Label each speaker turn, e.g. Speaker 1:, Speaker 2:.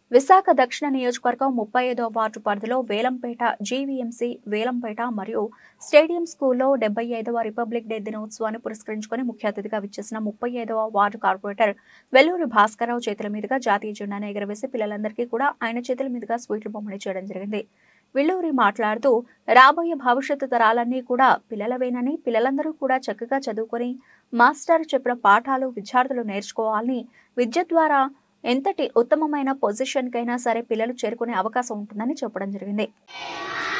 Speaker 1: విశాఖ దక్షిణ నియోజకవర్గం ముప్పై ఐదో వార్డు పరిధిలో వేలంపేట జీవీఎంసీ వేలంపేట మరియు స్టేడియం స్కూల్లో డెబ్బై ఐదవ రిపబ్లిక్ డే దినోత్సవాన్ని పురస్కరించుకొని ముఖ్య అతిథిగా విచ్చేసిన ముప్పై ఐదవ వార్డు కార్పొరేటర్ వెల్లూరి భాస్కరరావు చేతుల మీదుగా జాతీయ జెండాను ఎగరవేసి పిల్లలందరికీ కూడా ఆయన చేతుల మీదుగా స్వీట్లు పంపిణీ చేయడం జరిగింది విల్లూరి మాట్లాడుతూ రాబోయే భవిష్యత్తు తరాలన్నీ కూడా పిల్లలవేనని పిల్లలందరూ కూడా చక్కగా చదువుకొని మాస్టర్ చెప్పిన పాఠాలు విద్యార్థులు నేర్చుకోవాలని విద్య ద్వారా ఎంతటి ఉత్తమమైన పొజిషన్కైనా సరే పిల్లలు చేరుకునే అవకాశం ఉంటుందని చెప్పడం జరిగింది